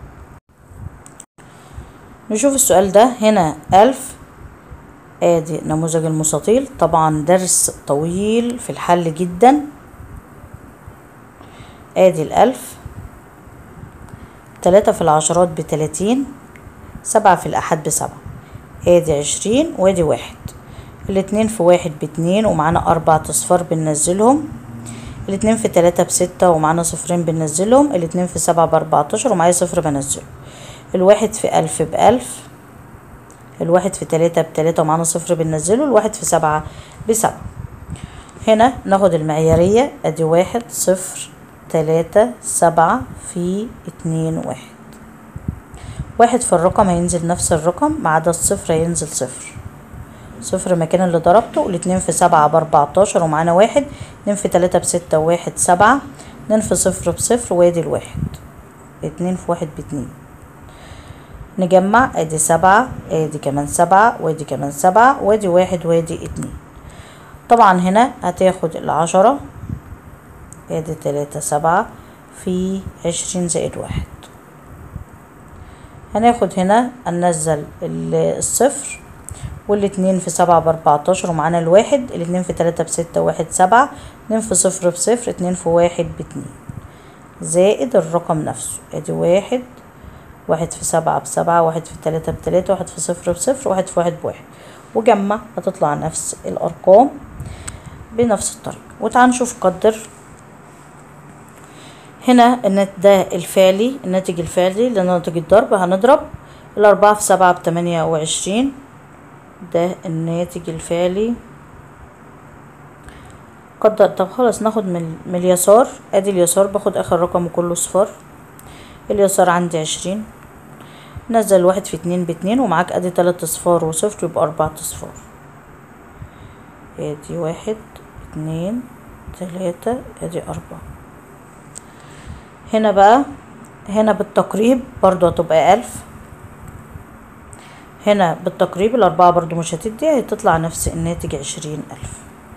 نشوف السؤال ده هنا ألف ادي نموذج المستطيل طبعا درس طويل في الحل جدا ادي الالف تلاتة في العشرات بتلاتين سبعة في الأحد بسبعة ادي عشرين وادي واحد الاتنين في واحد باتنين ومعانا أربع أصفار بننزلهم الاتنين في تلاتة بستة ومعانا صفرين بننزلهم الاتنين في سبعة بأربعتاشر ومعايا صفر بنزله الواحد في ألف بألف الواحد في تلاتة بتلاتة ومعانا صفر بننزله الواحد في سبعة بسبعة هنا ناخد المعيارية ادي واحد صفر تلاتة سبعة في اتنين واحد واحد في الرقم هينزل نفس الرقم ما عدا الصفر هينزل صفر صفر مكان اللي ضربته الاتنين في سبعة باربعتاشر ومعانا واحد اتنين في تلاتة بستة وواحد سبعة اتنين في صفر بصفر وادي الواحد اتنين في واحد باتنين نجمع ادي سبعة ادي كمان سبعة وادي كمان سبعة وادي واحد وادي اتنين طبعا هنا هتاخد العشرة ادي تلاتة سبعة في عشرين زائد واحد هناخد هنا هننزل الصفر والاتنين في سبعة باربعتاشر ومعانا الواحد الاتنين في تلاتة بستة واحد سبعة اتنين في صفر بصفر اتنين في واحد باتنين زائد الرقم نفسه ادي واحد واحد في سبعة بسبعة واحد في تلاتة بتلاتة واحد في صفر بصفر واحد في واحد بواحد وجمع هتطلع نفس الأرقام بنفس الطريقة وتعال نشوف قدر هنا النت ده الفعلي الناتج الفعلي لناتج الضرب هنضرب الأربعة في سبعة بتمانية وعشرين ده الناتج الفعلي قدر طب خلاص ناخد من, من اليسار ادي اليسار باخد اخر رقم كله صفار اليسار عندي عشرين نزل واحد في اتنين باتنين ومعاك ادي تلات اصفار وصفر يبقى اربعة اصفار ادي واحد اتنين تلاتة ادي اربعة هنا بقى هنا بالتقريب برضو هتبقى الف هنا بالتقريب الأربعة برضو مش هتدي هتطلع نفس الناتج عشرين ألف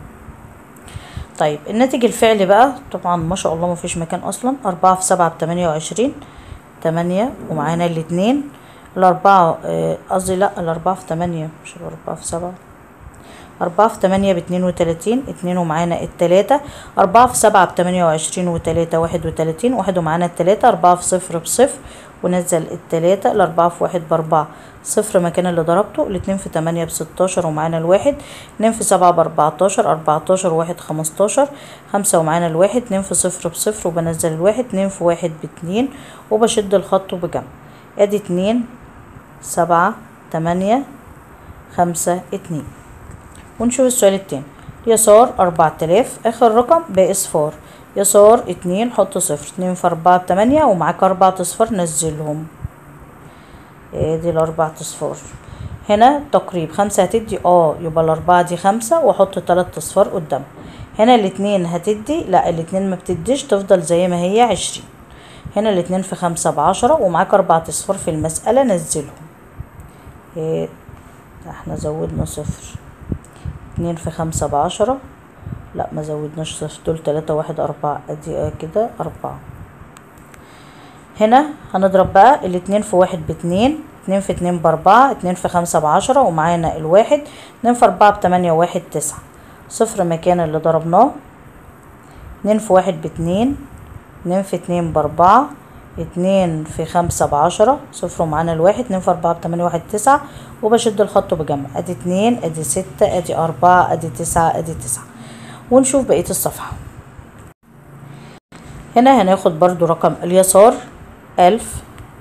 طيب الناتج الفعلي بقى طبعا ما شاء الله مفيش مكان أصلا أربعة في سبعة بتمانية وعشرين تمانية ومعانا الاتنين الأربعة قصدي لأ الأربعة في تمانية مش الأربعة في سبعة أربعة في تمانية باتنين وتلاتين اتنين ومعانا التلاتة أربعة في سبعة بتمانية وعشرين وتلاتة واحد وتلاتين واحد ومعانا التلاتة أربعة في صفر بصفر ونزل التلاتة الأربعة في واحد بأربعة صفر مكان اللي ضربته الاتنين في تمانية بستاشر ومعانا الواحد اتنين في سبعة بأربعتاشر أربعتاشر وواحد خمستاشر خمسة ومعانا الواحد اتنين في صفر بصفر وبنزل الواحد اتنين في واحد باتنين وبشد الخط وبجمع ادي اتنين سبعة تمانية خمسة اتنين ونشوف السؤال التاني يسار أربعة آلاف آخر رقم باقي صفار يسار اتنين حط صفر اتنين في أربعة بتمانية ومعاك أربعة أصفار نزلهم ادي الأربع أصفار هنا تقريب خمسة هتدي اه يبقى الأربعة دي خمسة وأحط تلات أصفار قدام هنا الاتنين هتدي لا الاتنين ما بتديش تفضل زي ما هي عشرين هنا الاتنين في خمسة بعشرة ومعاك أربعة أصفار في المسألة نزلهم ايه احنا زودنا صفر اتنين في خمسة بعشرة لا ما زودناش صفر دول تلاتة واحد أربعة ادي اه كده أربعة هنا هنضرب بقى الاتنين في واحد باتنين اتنين في اتنين بأربعة اتنين في خمسة بعشرة ومعانا الواحد اتنين في أربعة بتمانية وواحد تسعة صفر مكان اللي ضربناه اتنين في واحد باتنين اتنين في اتنين بأربعة اتنين في خمسة بعشرة صفر ومعانا الواحد اتنين في أربعة بتمانية واحد تسعة وبشد الخط وبجمع ادي اتنين ادي ستة ادي أربعة ادي تسعة ادي تسعة ونشوف بقية الصفحة هنا هناخد برضو رقم اليسار ألف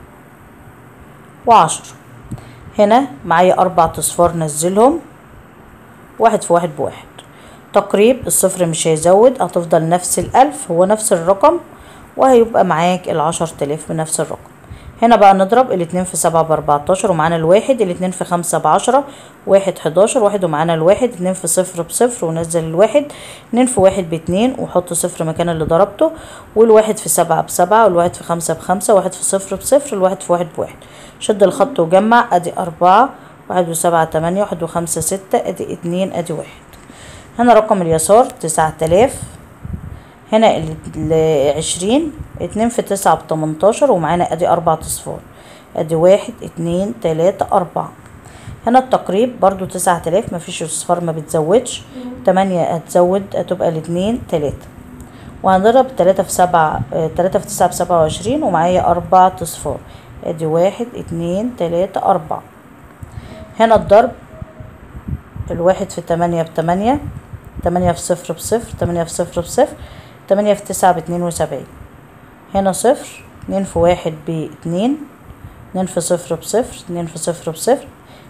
وعشرة هنا معايا أربع أصفار نزلهم واحد في واحد بواحد تقريب الصفر مش هيزود هتفضل نفس الألف هو نفس الرقم وهيبقى معاك العشر تلاف بنفس الرقم هنا بقى نضرب الاتنين في سبعة بأربعتاشر ومعانا الواحد الاتنين في خمسة بعشرة واحد حداشر واحد ومعانا الواحد اتنين في صفر بصفر ونزل الواحد اتنين في واحد باتنين وحط صفر مكان اللي ضربته والواحد في سبعة بسبعة والواحد في خمسة بخمسة واحد في صفر بصفر الواحد في واحد بواحد شد الخط وجمع ادي أربعة واحد وسبعة تمانية واحد وخمسة ستة ادي اتنين ادي واحد هنا رقم اليسار تسعة آلاف هنا العشرين اتنين في تسعة بتمنتاشر ومعانا ادي اربع اصفار ادي واحد اتنين تلاتة اربعة هنا التقريب برضو تسعة الاف مفيش اصفار ما بتزودش تمانية هتزود هتبقى الاتنين تلاتة وهنضرب تلاتة في سبعة اه تلاتة في تسعة بسبعة وعشرين ومعايا اربع اصفار ادي واحد اتنين تلاتة اربعة هنا الضرب الواحد في تمانية بتمانية تمانية في صفر بصفر تمانية في صفر بصفر تمانية في تسعة باتنين وسبعين هنا صفر اتنين في واحد باتنين اتنين في صفر بصفر اتنين في صفر بصفر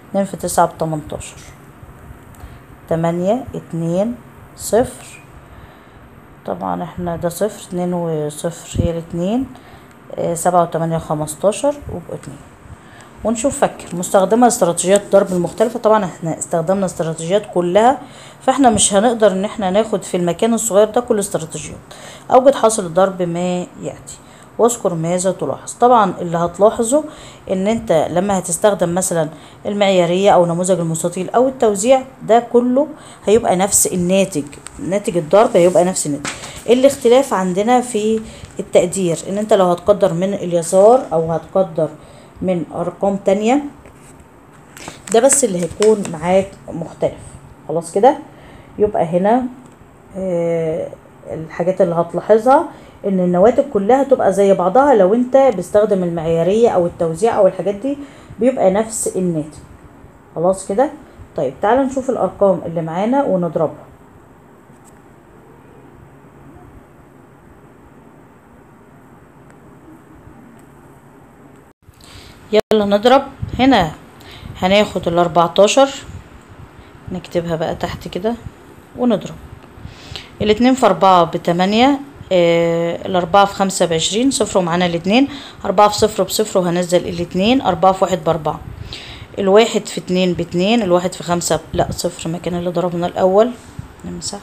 اتنين في تسعة بتمنتاشر تمانية اتنين صفر طبعا احنا ده صفر اتنين وصفر هي الاتنين اه سبعة وتمانية خمستاشر وبقوا اتنين ونشوف فكر مستخدمة استراتيجيات الضرب المختلفة طبعا احنا استخدمنا استراتيجيات كلها فاحنا مش هنقدر ان احنا ناخد في المكان الصغير ده كل الاستراتيجيات اوجد حاصل الضرب ما يأتي واذكر ماذا تلاحظ طبعا اللي هتلاحظه ان انت لما هتستخدم مثلا المعيارية او نموذج المستطيل او التوزيع ده كله هيبقى نفس الناتج ناتج الضرب هيبقى نفس الناتج الاختلاف عندنا في التقدير ان انت لو هتقدر من اليسار او هتقدر من ارقام تانية ده بس اللي هيكون معاك مختلف خلاص كده يبقى هنا آه الحاجات اللي هتلاحظها ان النواتج كلها تبقى زي بعضها لو انت بتستخدم المعيارية او التوزيع او الحاجات دي بيبقى نفس الناتج خلاص كده طيب تعالى نشوف الارقام اللي معانا ونضربها يلا نضرب هنا هناخد الاربعتاشر نكتبها بقى تحت كده ونضرب الاتنين في اربعة بتمانية آه الاربعة في خمسة بعشرين صفر ومعانا الاتنين اربعة في صفر بصفر وهنزل الاتنين اربعة في واحد باربعة الواحد في اتنين باتنين الواحد في خمسة ب... لا صفر مكان اللي ضربنا الاول نمسح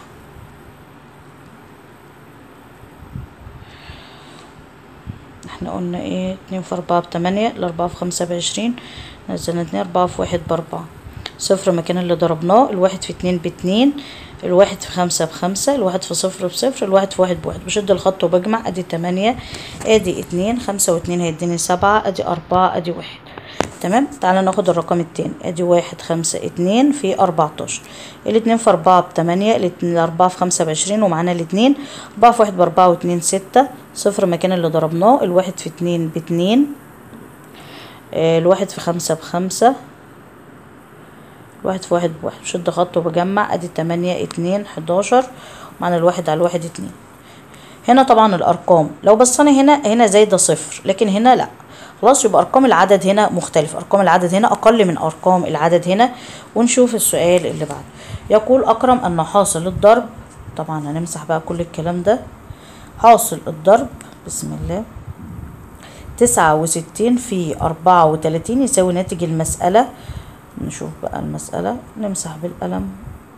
احنا قلنا ايه اتنين في اربعة بتمانية الاربعة في خمسة بعشرين نزلنا اتنين اربعة في واحد باربعة صفر مكان اللي ضربناه الواحد في اتنين باتنين الواحد في خمسة بخمسة الواحد في صفر بصفر الواحد في واحد بواحد بشد الخط وبجمع ادي تمانية ادي اتنين خمسة واتنين هيديني سبعة ادي اربعة ادي واحد تمام تعالى ناخد الرقم التاني ادي واحد خمسة اتنين في اربعتاشر الاتنين في اربعة بتمانية الاتنين الاربعة في خمسة بعشرين ومعانا الاتنين اربعة في واحد باربعة واتنين ستة صفر مكان اللي ضربناه الواحد في اتنين باتنين اه الواحد في خمسة بخمسة الواحد في واحد بواحد بشد خط وبجمع ادي تمانية اتنين حداشر معانا الواحد على الواحد اتنين هنا طبعا الارقام لو بصينا هنا هنا زايدة صفر لكن هنا لا خلاص يبقى ارقام العدد هنا مختلف ارقام العدد هنا اقل من ارقام العدد هنا ونشوف السؤال اللي بعده يقول اكرم ان حاصل الضرب طبعا هنمسح بقى كل الكلام ده حاصل الضرب بسم الله تسعة وستين في أربعة وتلاتين يساوي ناتج المسألة نشوف بقى المسألة نمسح بالقلم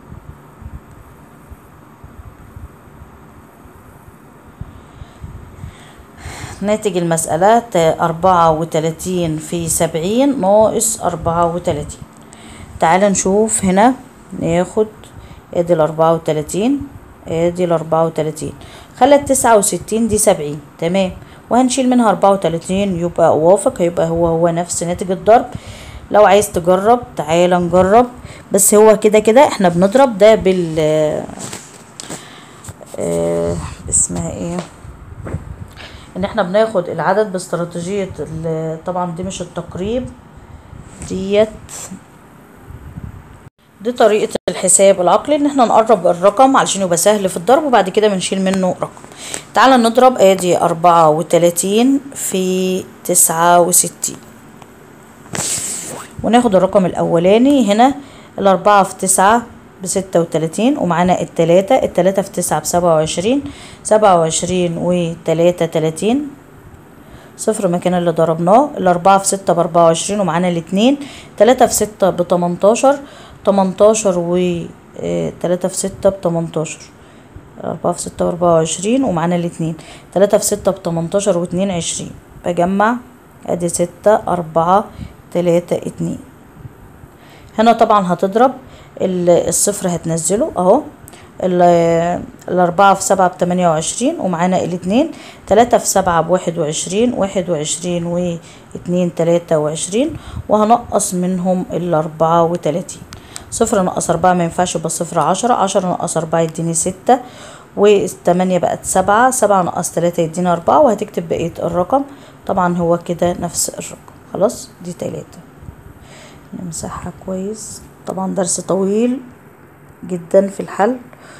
ناتج المسألة أربعة وتلاتين في سبعين ناقص أربعة وتلاتين تعال نشوف هنا ناخد ادي الأربعة وتلاتين ادي الأربعة وتلاتين خلت تسعة وستين دي سبعين تمام وهنشيل منها أربعة وتلاتين يبقى أوافق هيبقى هو هو نفس ناتج الضرب لو عايز تجرب تعال نجرب بس هو كده كده احنا بنضرب ده بال اه اسمها ايه ان احنا بناخد العدد باستراتيجية طبعا دي مش التقريب ديت دي طريقة الحساب العقلي ان احنا نقرب الرقم علشان يبقى سهل في الضرب وبعد كده بنشيل منه رقم تعال نضرب ادي اربعة وتلاتين في تسعة وستين وناخد الرقم الاولاني هنا الاربعة في تسعة بستة وتلاتين ومعانا التلاتة التلاتة في تسعة بسبعة وعشرين سبعة وعشرين وتلاتة تلاتين صفر مكان اللي ضربناه الأربعة في ستة بأربعة وعشرين ومعانا الاتنين تلاتة في ستة بتمنتاشر تمنتاشر و تلاتة في ستة بتمنتاشر أربعة في ستة بأربعة وعشرين ومعانا الاتنين تلاتة في ستة بتمنتاشر واتنين عشرين بجمع ادي ستة أربعة تلاتة اتنين هنا طبعا هتضرب الصفر هتنزله اهو الأربعة في سبعة بتمانية وعشرين ومعانا الاتنين تلاتة في سبعة بواحد وعشرين واحد وعشرين واتنين تلاتة وعشرين وهنقص منهم الأربعة وتلاتين صفر نقص أربعة مينفعش يبقى صفر عشرة عشرة نقص أربعة يديني ستة والتمانية بقت سبعة سبعة نقص تلاتة يدينا أربعة وهتكتب بقية الرقم طبعا هو كده نفس الرقم خلاص دي تلاتة نمسحها كويس طبعا درس طويل جدا في الحل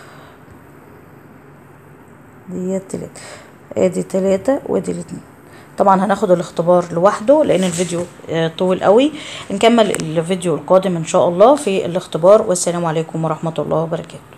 دي تلاتة ادي تلاتة وادي الاتنين طبعا هناخد الاختبار لوحده لان الفيديو آه، طول قوي نكمل الفيديو القادم ان شاء الله في الاختبار والسلام عليكم ورحمة الله وبركاته